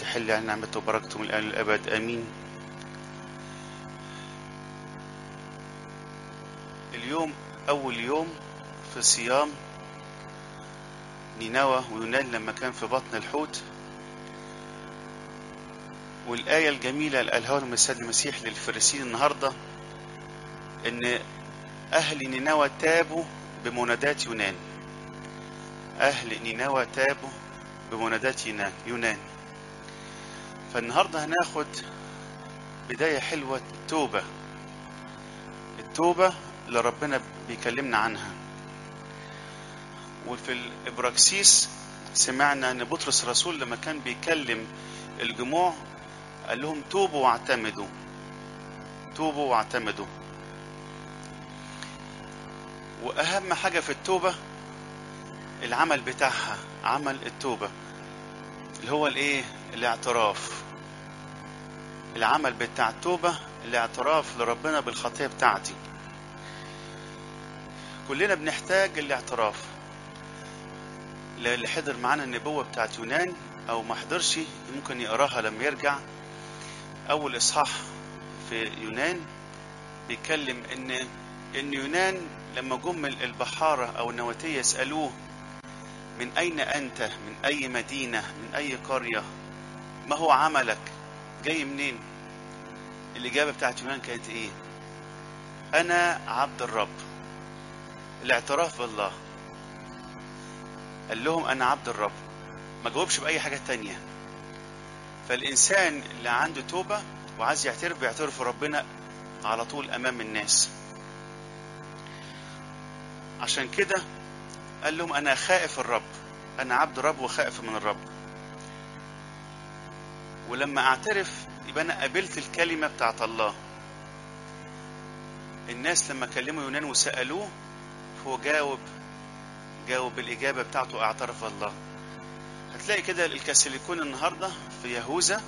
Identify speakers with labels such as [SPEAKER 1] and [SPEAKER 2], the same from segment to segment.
[SPEAKER 1] تحل على نعمته وبركته من الآن للأبد آمين اليوم أول يوم في صيام نينوى ويونان لما كان في بطن الحوت والآية الجميلة اللي قالها لهم السيد المسيح للفريسيين النهاردة إن أهل نينوى تابوا بمنادات يونان أهل نينوى تابوا بمنادات يونان يونان فالنهاردة هناخد بداية حلوة توبة التوبة اللي ربنا بيكلمنا عنها وفي الإبراكسيس سمعنا أن بطرس الرسول لما كان بيكلم الجموع قال لهم توبوا واعتمدوا توبوا واعتمدوا وأهم حاجة في التوبة العمل بتاعها عمل التوبة اللي هو الايه الاعتراف العمل بتاع التوبة الاعتراف لربنا بالخطية بتاعتي كلنا بنحتاج الاعتراف اللي حضر معانا النبوة بتاعت يونان او ما حضرش ممكن يقراها لما يرجع اول اصحاح في يونان بيتكلم ان ان يونان لما جم البحارة او النواتية يسألوه من أين أنت؟ من أي مدينة؟ من أي قرية؟ ما هو عملك؟ جاي منين؟ الإجابة بتاعت يونان كانت إيه؟ أنا عبد الرب الاعتراف بالله قال لهم أنا عبد الرب ما جاوبش بأي حاجة تانية فالإنسان اللي عنده توبة وعايز يعترف بيعترف ربنا على طول أمام الناس عشان كده قال لهم انا خائف الرب انا عبد الرب وخائف من الرب ولما اعترف يبقى انا قبلت الكلمه بتاعت الله الناس لما كلموا يونان وسالوه هو جاوب جاوب الاجابه بتاعته اعترف الله هتلاقي كده الكاثوليكون النهارده في يهوذا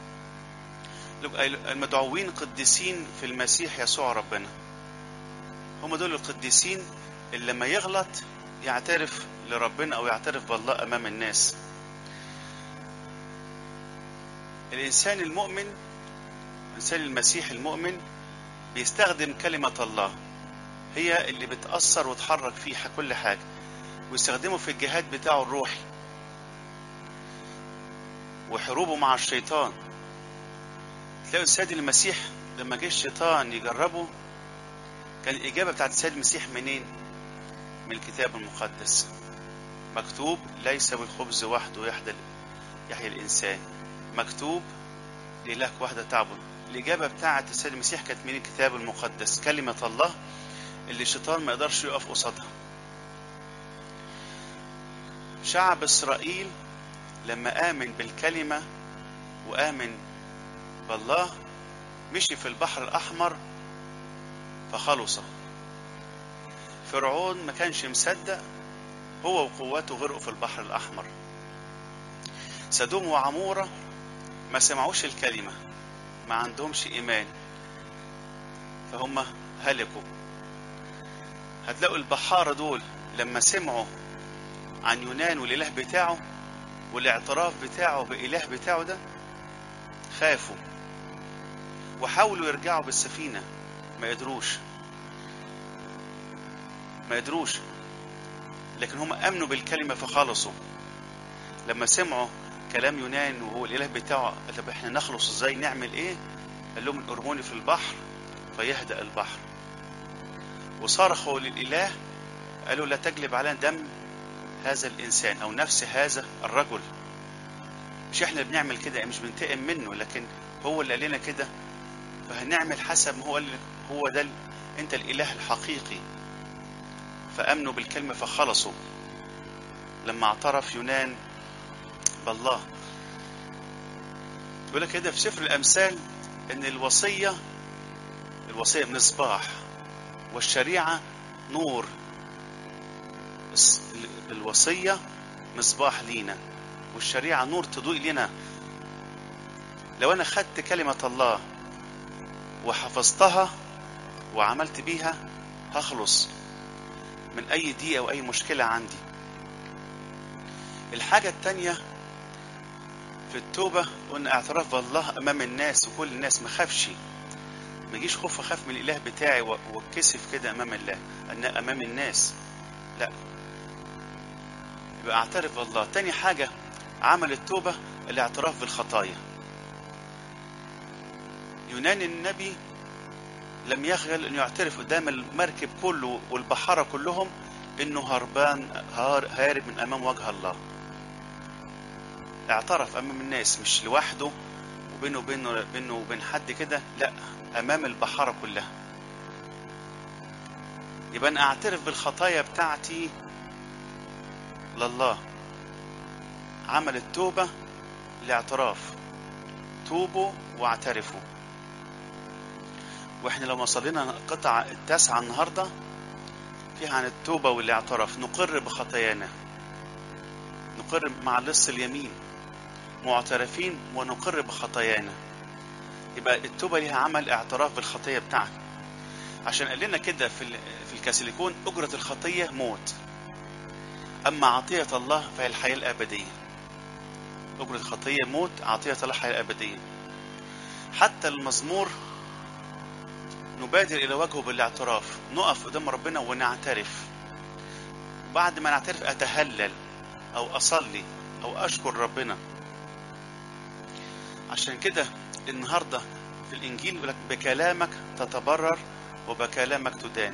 [SPEAKER 1] المدعوين قديسين في المسيح يسوع ربنا هم دول القديسين اللي لما يغلط يعترف لربنا او يعترف بالله امام الناس الانسان المؤمن الانسان المسيح المؤمن بيستخدم كلمة الله هي اللي بتأثر وتحرك فيه كل حاجة ويستخدمه في الجهاد بتاعه الروحي وحروبه مع الشيطان تلاقوا السيد المسيح لما جه الشيطان يجربه كان الإجابة بتاعت السيد المسيح منين؟ من الكتاب المقدس مكتوب ليس بالخبز وحده يحيى يحيى الإنسان مكتوب لإلهك وحده تعبد الإجابة بتاعة السيد المسيح كانت من الكتاب المقدس كلمة الله اللي الشيطان ما يقدرش يقف قصادها شعب إسرائيل لما آمن بالكلمة وآمن بالله مشي في البحر الأحمر فخلص فرعون ما كانش مصدق هو وقواته غرقوا في البحر الأحمر سدوم وعمورة ما سمعوش الكلمة ما عندهمش إيمان فهم هلكوا هتلاقوا البحارة دول لما سمعوا عن يونان والإله بتاعه والاعتراف بتاعه بإله بتاعه ده خافوا وحاولوا يرجعوا بالسفينة ما قدروش ما قدروش لكن هم امنوا بالكلمه فخلصوا لما سمعوا كلام يونان وهو الاله بتاعه طب احنا نخلص ازاي نعمل ايه قال لهم ارموني في البحر فيهدأ البحر وصرخوا للاله قالوا لا تجلب علينا دم هذا الانسان او نفس هذا الرجل مش احنا بنعمل كده مش بنتقم منه لكن هو اللي قال لنا كده فهنعمل حسب ما هو قال هو ده انت الاله الحقيقي فامنوا بالكلمه فخلصوا لما اعترف يونان بالله يقول لك كده في سفر الامثال ان الوصيه الوصيه مصباح والشريعه نور الوصيه مصباح لينا والشريعه نور تضوء لنا لو انا خدت كلمه الله وحفظتها وعملت بيها هخلص من اي ضيقه او اي مشكله عندي الحاجه التانيه في التوبة قلنا اعتراف بالله أمام الناس وكل الناس ما خافش ما يجيش خوف أخاف من الإله بتاعي و- واتكسف كده أمام الله أن أمام الناس لا يبقى اعترف بالله تاني حاجة عمل التوبة الاعتراف بالخطايا يونان النبي لم يخجل انه يعترف قدام المركب كله والبحارة كلهم انه هربان هار هارب من امام وجه الله اعترف امام الناس مش لوحده وبينه وبينه بينه وبين حد كده لا امام البحارة كلها يبقى انا اعترف بالخطايا بتاعتي لله عمل التوبة الاعتراف توبوا واعترفوا واحنا لما صلينا القطعة التاسعة النهاردة فيها عن التوبة والاعتراف نقر بخطايانا نقر مع لص اليمين معترفين ونقر بخطايانا يبقى التوبة ليها عمل اعتراف بالخطية بتاعك عشان قال لنا كده في ال- في الكاسيليكون أجرة الخطية موت أما عطية الله فهي الحياة الأبدية أجرة الخطية موت عطية الله الحياة الأبدية حتى المزمور نبادر إلى وجهه بالاعتراف نقف قدام ربنا ونعترف بعد ما نعترف أتهلل أو أصلي أو أشكر ربنا عشان كده النهاردة في الإنجيل يقول لك بكلامك تتبرر وبكلامك تدان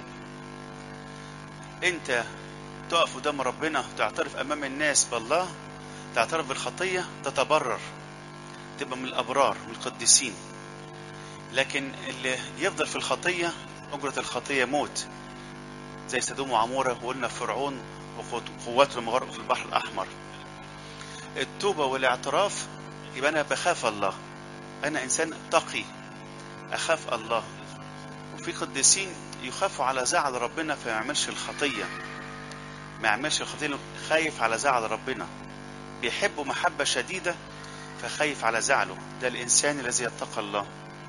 [SPEAKER 1] أنت تقف قدام ربنا تعترف أمام الناس بالله تعترف بالخطية تتبرر تبقى من الأبرار من القديسين لكن اللي يفضل في الخطية أجرة الخطية موت زي سدوم وعمورة وقلنا فرعون وقوته لما غرقوا في البحر الأحمر التوبة والاعتراف يبقى أنا بخاف الله أنا إنسان تقي أخاف الله وفي قديسين يخافوا على زعل ربنا فما يعملش الخطية ما يعملش الخطية لأنه خايف على زعل ربنا بيحبه محبة شديدة فخايف على زعله ده الإنسان الذي يتقى الله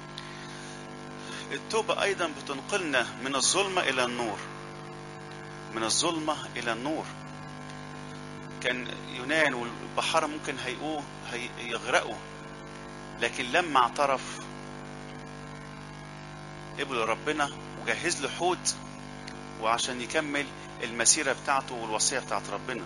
[SPEAKER 1] التوبة أيضا بتنقلنا من الظلمة إلى النور من الظلمة إلى النور كان يونان والبحارة ممكن هيقوه هيغرقوا لكن لما اعترف قبل ربنا وجهز له حوت وعشان يكمل المسيرة بتاعته والوصية بتاعت ربنا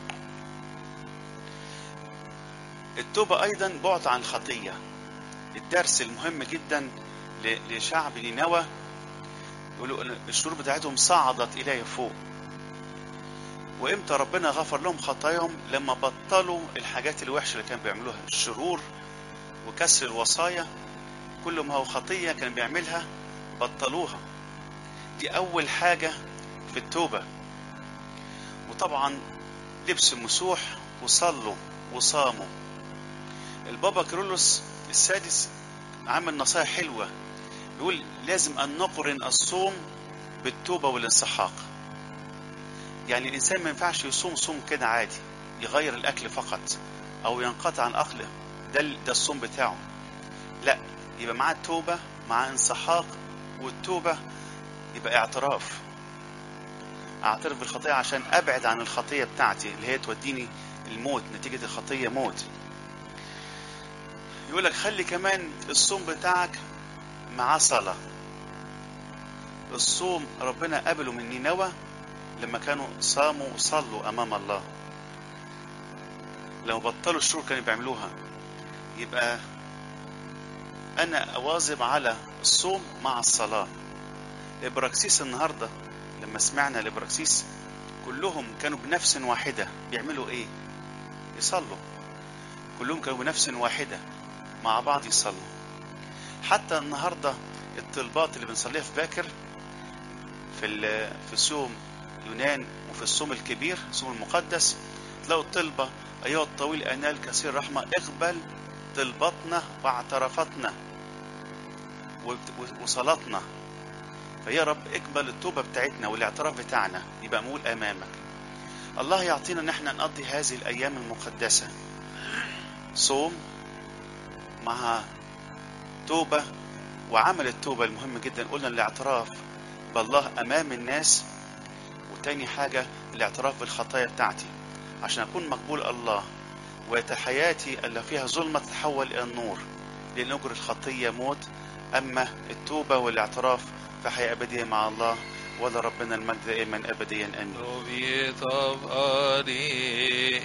[SPEAKER 1] التوبة أيضا بعد عن الخطية الدرس المهم جدا ل- لشعب نينوى يقولوا إن الشرور بتاعتهم صعدت إليه فوق وإمتى ربنا غفر لهم خطاياهم لما بطلوا الحاجات الوحشة اللي كانوا بيعملوها الشرور وكسر الوصايا كل ما هو خطية كان بيعملها بطلوها دي أول حاجة في التوبة وطبعا لبس مسوح وصلوا وصاموا البابا كيرلس السادس عمل نصائح حلوة بيقول لازم أن نقرن الصوم بالتوبة والانسحاق يعني الإنسان ما ينفعش يصوم صوم كده عادي يغير الأكل فقط أو ينقطع عن أكله ده ال- ده الصوم بتاعه لا يبقى معاه التوبة مع انسحاق والتوبة يبقى اعتراف اعترف بالخطيئة عشان ابعد عن الخطية بتاعتي اللي هي توديني الموت نتيجة الخطية موت يقول لك خلي كمان الصوم بتاعك معاه صلاة الصوم ربنا قبله من نينوى لما كانوا صاموا وصلوا امام الله لو بطلوا الشرور كانوا بيعملوها يبقى انا اواظب على الصوم مع الصلاة الابراكسيس النهاردة لما سمعنا الابراكسيس كلهم كانوا بنفس واحدة بيعملوا ايه يصلوا كلهم كانوا بنفس واحدة مع بعض يصلوا حتى النهاردة الطلبات اللي بنصليها في باكر في ال- في صوم يونان وفي الصوم الكبير الصوم المقدس تلاقوا الطلبة أيها الطويل أنال كثير رحمة اقبل طلبتنا واعترافاتنا وبت- وصلاتنا فيا رب اقبل التوبة بتاعتنا والاعتراف بتاعنا يبقى مقول أمامك الله يعطينا ان احنا نقضي هذه الأيام المقدسة صوم مع توبة وعمل التوبة المهم جدا قلنا الاعتراف بالله أمام الناس وتاني حاجة الاعتراف بالخطايا بتاعتي عشان أكون مقبول الله وحياتي اللي فيها ظلمة تتحول إلى النور لأن أجر الخطية موت أما التوبة والاعتراف فحياة أبدية مع الله ولا ربنا المجد دائما أبديا آمين
[SPEAKER 2] Lovhet av Ari